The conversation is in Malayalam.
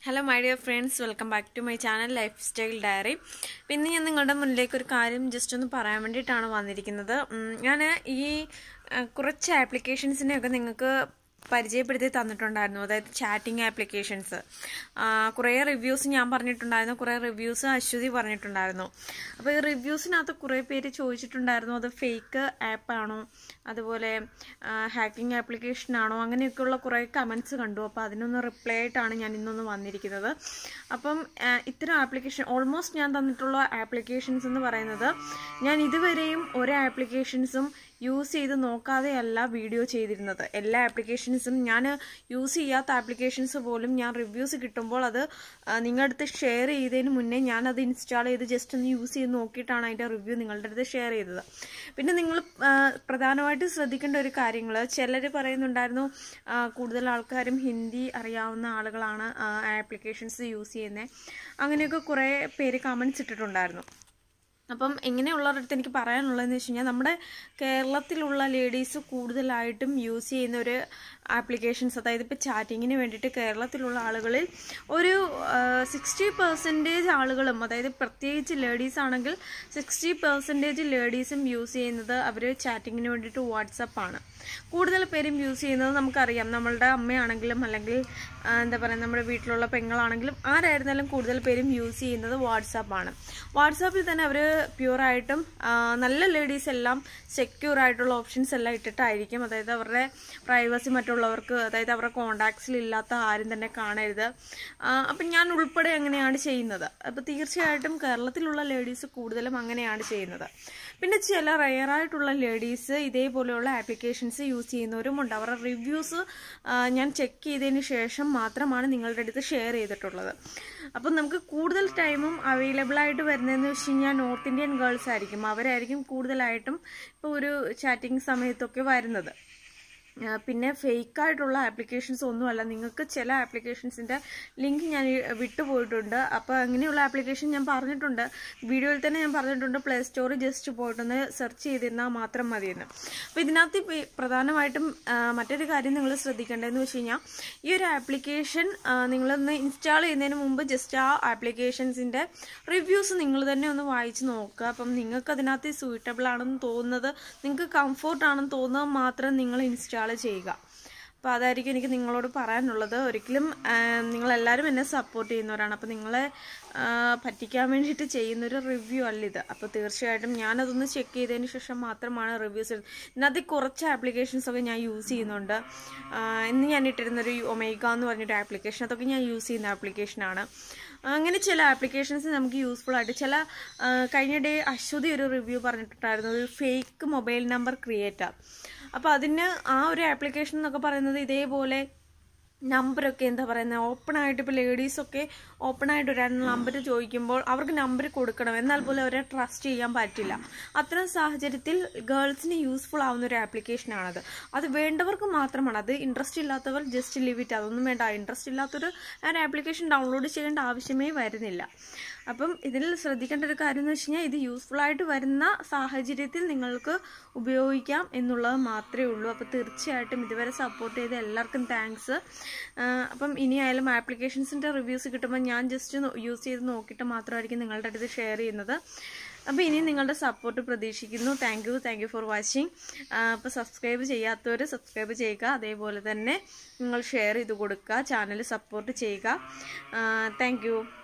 hello my dear friends welcome back to my channel life style diary പിന്നെ ഞാൻ നിങ്ങളുടെ മുന്നിലേക്ക് ഒരു കാര്യം ജസ്റ്റ് ഒന്ന് പറയാൻ വേണ്ടിയിട്ടാണ് വന്നിരിക്കുന്നത് ഞാൻ ഈ ആ, കുറച്ച് ആപ്ലിക്കേഷൻസിനെയൊക്കെ നിങ്ങൾക്ക് പരിചയപ്പെടുത്തി തന്നിട്ടുണ്ടായിരുന്നു അതായത് ചാറ്റിംഗ് ആപ്ലിക്കേഷൻസ് കുറേ റിവ്യൂസ് ഞാൻ പറഞ്ഞിട്ടുണ്ടായിരുന്നു കുറേ റിവ്യൂസ് അശ്വതി പറഞ്ഞിട്ടുണ്ടായിരുന്നു അപ്പോൾ ഈ റിവ്യൂസിനകത്ത് കുറേ പേര് ചോദിച്ചിട്ടുണ്ടായിരുന്നു അത് ഫേക്ക് ആപ്പാണോ അതുപോലെ ഹാക്കിംഗ് ആപ്ലിക്കേഷൻ ആണോ അങ്ങനെയൊക്കെയുള്ള കുറേ കമൻസ് കണ്ടു അപ്പോൾ അതിനൊന്ന് റിപ്ലൈ ആയിട്ടാണ് ഞാൻ ഇന്നൊന്ന് വന്നിരിക്കുന്നത് അപ്പം ആ, ഇത്തരം ആപ്ലിക്കേഷൻ ഓൾമോസ്റ്റ് ഞാൻ തന്നിട്ടുള്ള ആപ്ലിക്കേഷൻസ് എന്ന് പറയുന്നത് ഞാൻ ഇതുവരെയും ഒരു ആപ്ലിക്കേഷൻസും യൂസ് ചെയ്ത് നോക്കാതെയല്ല വീഡിയോ ചെയ്തിരുന്നത് എല്ലാ ആപ്ലിക്കേഷൻസും ഞാൻ യൂസ് ചെയ്യാത്ത ആപ്ലിക്കേഷൻസ് പോലും ഞാൻ റിവ്യൂസ് കിട്ടുമ്പോൾ അത് ആ, നിങ്ങളുടെ അടുത്ത് ഷെയർ ചെയ്തതിന് മുന്നേ ഞാൻ അത് ഇൻസ്റ്റാൾ ചെയ്ത് ജസ്റ്റ് ഒന്ന് യൂസ് ചെയ്ത് നോക്കിയിട്ടാണ് അതിൻ്റെ റിവ്യൂ നിങ്ങളുടെ അടുത്ത് ഷെയർ ചെയ്തത് പിന്നെ നിങ്ങൾ പ്രധാനമായിട്ട് ശ്രദ്ധിക്കേണ്ട ഒരു കാര്യങ്ങൾ ചിലർ പറയുന്നുണ്ടായിരുന്നു ആ, കൂടുതൽ ആൾക്കാരും ഹിന്ദി അറിയാവുന്ന ആളുകളാണ് ആപ്ലിക്കേഷൻസ് യൂസ് ചെയ്യുന്നത് അങ്ങനെയൊക്കെ കുറേ പേര് കമൻസ് ഇട്ടിട്ടുണ്ടായിരുന്നു അപ്പം എങ്ങനെയുള്ളവരടുത്ത് എനിക്ക് പറയാനുള്ളതെന്ന് വെച്ച് കഴിഞ്ഞാൽ നമ്മുടെ കേരളത്തിലുള്ള ലേഡീസ് കൂടുതലായിട്ടും യൂസ് ചെയ്യുന്ന ഒരു ആപ്ലിക്കേഷൻസ് അതായത് ഇപ്പോൾ ചാറ്റിങ്ങിന് വേണ്ടിയിട്ട് കേരളത്തിലുള്ള ആളുകളിൽ ഒരു സിക്സ്റ്റി പെർസെൻറ്റേജ് ആളുകളും അതായത് പ്രത്യേകിച്ച് ലേഡീസ് ആണെങ്കിൽ സിക്സ്റ്റി പെർസെൻറ്റേജ് ലേഡീസും യൂസ് ചെയ്യുന്നത് അവർ ചാറ്റിങ്ങിന് വേണ്ടിയിട്ട് വാട്സപ്പാണ് കൂടുതൽ പേരും യൂസ് ചെയ്യുന്നത് നമുക്കറിയാം നമ്മളുടെ അമ്മയാണെങ്കിലും അല്ലെങ്കിൽ ആ, എന്താ പറയുക നമ്മുടെ വീട്ടിലുള്ള പെങ്ങളാണെങ്കിലും ആരായിരുന്നാലും കൂടുതൽ പേരും യൂസ് ചെയ്യുന്നത് വാട്സാപ്പാണ് വാട്സാപ്പിൽ തന്നെ അവർ പ്യുവറായിട്ടും നല്ല ലേഡീസ് എല്ലാം സെക്യൂർ ആയിട്ടുള്ള ഓപ്ഷൻസ് എല്ലാം ഇട്ടിട്ടായിരിക്കും അതായത് അവരുടെ പ്രൈവസി മറ്റുള്ളവർക്ക് അതായത് അവരുടെ കോണ്ടാക്ട്സിൽ ഇല്ലാത്ത ആരും തന്നെ കാണരുത് ആ, അപ്പം ഞാൻ ഉൾപ്പെടെ അങ്ങനെയാണ് ചെയ്യുന്നത് അപ്പോൾ തീർച്ചയായിട്ടും കേരളത്തിലുള്ള ലേഡീസ് കൂടുതലും അങ്ങനെയാണ് ചെയ്യുന്നത് പിന്നെ ചില റെയറായിട്ടുള്ള ലേഡീസ് ഇതേപോലെയുള്ള ആപ്ലിക്കേഷൻസ് യൂസ് ചെയ്യുന്നവരുമുണ്ട് അവരുടെ റിവ്യൂസ് ഞാൻ ചെക്ക് ചെയ്തതിന് ശേഷം മാത്രമാണ് നിങ്ങളുടെ അടുത്ത് ഷെയർ ചെയ്തിട്ടുള്ളത് അപ്പം നമുക്ക് കൂടുതൽ ടൈമും അവൈലബിൾ ആയിട്ട് വരുന്നതെന്ന് വെച്ച് കഴിഞ്ഞാൽ നോർത്ത് ഇന്ത്യൻ ഗേൾസ് ആയിരിക്കും അവരായിരിക്കും കൂടുതലായിട്ടും ഇപ്പോൾ ഒരു ചാറ്റിംഗ് സമയത്തൊക്കെ വരുന്നത് ആ, പിന്നെ ഫേക്ക് ആയിട്ടുള്ള ആപ്ലിക്കേഷൻസ് ഒന്നുമല്ല നിങ്ങൾക്ക് ചില ആപ്ലിക്കേഷൻസിൻ്റെ ലിങ്ക് ഞാൻ ഈ വിട്ടുപോയിട്ടുണ്ട് അപ്പോൾ അങ്ങനെയുള്ള ആപ്ലിക്കേഷൻ ഞാൻ പറഞ്ഞിട്ടുണ്ട് വീഡിയോയിൽ തന്നെ ഞാൻ പറഞ്ഞിട്ടുണ്ട് പ്ലേ സ്റ്റോറിൽ ജസ്റ്റ് പോയിട്ടൊന്ന് സെർച്ച് ചെയ്തിരുന്നാൽ മാത്രം മതിയെന്ന് അപ്പോൾ ഇതിനകത്ത് ഇപ്പം ഈ പ്രധാനമായിട്ടും ആ, മറ്റൊരു കാര്യം നിങ്ങൾ ശ്രദ്ധിക്കേണ്ടതെന്ന് വെച്ച് കഴിഞ്ഞാൽ ഈ ഒരു ആപ്ലിക്കേഷൻ നിങ്ങളൊന്ന് ഇൻസ്റ്റാൾ ചെയ്യുന്നതിന് മുമ്പ് ജസ്റ്റ് ആ ആപ്ലിക്കേഷൻസിൻ്റെ റിവ്യൂസ് നിങ്ങൾ തന്നെ ഒന്ന് വായിച്ച് നോക്കുക അപ്പം നിങ്ങൾക്ക് അതിനകത്ത് സൂട്ടബിൾ ആണെന്ന് തോന്നുന്നത് നിങ്ങൾക്ക് കംഫോർട്ട് ആണെന്ന് തോന്നുന്നത് മാത്രം നിങ്ങൾ ഇൻസ്റ്റാൾ ചെയ്യുക അപ്പോൾ അതായിരിക്കും എനിക്ക് നിങ്ങളോട് പറയാനുള്ളത് ഒരിക്കലും ആ, നിങ്ങളെല്ലാവരും എന്നെ സപ്പോർട്ട് ചെയ്യുന്നവരാണ് അപ്പോൾ നിങ്ങളെ ആ, പറ്റിക്കാൻ വേണ്ടിയിട്ട് ചെയ്യുന്നൊരു റിവ്യൂ അല്ല ഇത് അപ്പോൾ തീർച്ചയായിട്ടും ഞാനതൊന്ന് ചെക്ക് ചെയ്തതിന് ശേഷം മാത്രമാണ് റിവ്യൂസ് ഇതിനകത്ത് കുറച്ച് ആപ്ലിക്കേഷൻസ് ഒക്കെ ഞാൻ യൂസ് ചെയ്യുന്നുണ്ട് ആ, ഇന്ന് ഞാൻ ഇട്ടിരുന്നൊരു ഒമേഗ എന്ന് പറഞ്ഞൊരു ആപ്ലിക്കേഷൻ അതൊക്കെ ഞാൻ യൂസ് ചെയ്യുന്ന ആപ്ലിക്കേഷനാണ് അങ്ങനെ ചില ആപ്ലിക്കേഷൻസ് നമുക്ക് യൂസ്ഫുൾ ആയിട്ട് ചില ആ, കഴിഞ്ഞ ഡേ അശ്വതി ഒരു റിവ്യൂ പറഞ്ഞിട്ടുണ്ടായിരുന്നു ഒരു ഫേക്ക് മൊബൈൽ നമ്പർ ക്രിയേറ്റർ അപ്പോൾ അതിന് ആ ഒരു ആപ്ലിക്കേഷൻ എന്നൊക്കെ പറയുന്നത് ഇതേപോലെ നമ്പറൊക്കെ എന്താ പറയുന്നത് ഓപ്പൺ ആയിട്ട് ഇപ്പോൾ ലേഡീസൊക്കെ ഓപ്പൺ ആയിട്ട് ഒരു നമ്പർ ചോദിക്കുമ്പോൾ അവർക്ക് നമ്പർ കൊടുക്കണം എന്നാൽ പോലും അവരെ ട്രസ്റ്റ് ചെയ്യാൻ പറ്റില്ല അത്തരം സാഹചര്യത്തിൽ ഗേൾസിന് യൂസ്ഫുൾ ആവുന്ന ഒരു ആപ്ലിക്കേഷനാണത് അത് വേണ്ടവർക്ക് മാത്രമാണ് അത് ഇൻട്രസ്റ്റ് ഇല്ലാത്തവർ ജസ്റ്റ് ലിവ് ഇറ്റ് അതൊന്നും വേണ്ട ഇൻട്രസ്റ്റ് ഇല്ലാത്തൊരു ആ ഒരു ആപ്ലിക്കേഷൻ ഡൗൺലോഡ് ചെയ്യേണ്ട ആവശ്യമേ വരുന്നില്ല അപ്പം ഇതിൽ ശ്രദ്ധിക്കേണ്ട ഒരു കാര്യം എന്ന് വെച്ച് കഴിഞ്ഞാൽ ഇത് യൂസ്ഫുൾ ആയിട്ട് വരുന്ന സാഹചര്യത്തിൽ നിങ്ങൾക്ക് ഉപയോഗിക്കാം എന്നുള്ളത് മാത്രമേ ഉള്ളൂ അപ്പോൾ തീർച്ചയായിട്ടും ഇതുവരെ സപ്പോർട്ട് ചെയ്ത എല്ലാവർക്കും താങ്ക്സ് അപ്പം ഇനി ആയാലും ആപ്ലിക്കേഷൻസിൻ്റെ റിവ്യൂസ് കിട്ടുമ്പോൾ ഞാൻ ജസ്റ്റ് യൂസ് ചെയ്ത് നോക്കിയിട്ട് മാത്രമായിരിക്കും നിങ്ങളുടെ അടുത്ത് ഷെയർ ചെയ്യുന്നത് അപ്പോൾ ഇനി നിങ്ങളുടെ സപ്പോർട്ട് പ്രതീക്ഷിക്കുന്നു thank you thank you for watching അപ്പോൾ സബ്സ്ക്രൈബ് ചെയ്യാത്തവർ സബ്സ്ക്രൈബ് ചെയ്യുക അതേപോലെ തന്നെ നിങ്ങൾ ഷെയർ ചെയ്ത് കൊടുക്കുക ചാനൽ സപ്പോർട്ട് ചെയ്യുക താങ്ക് യു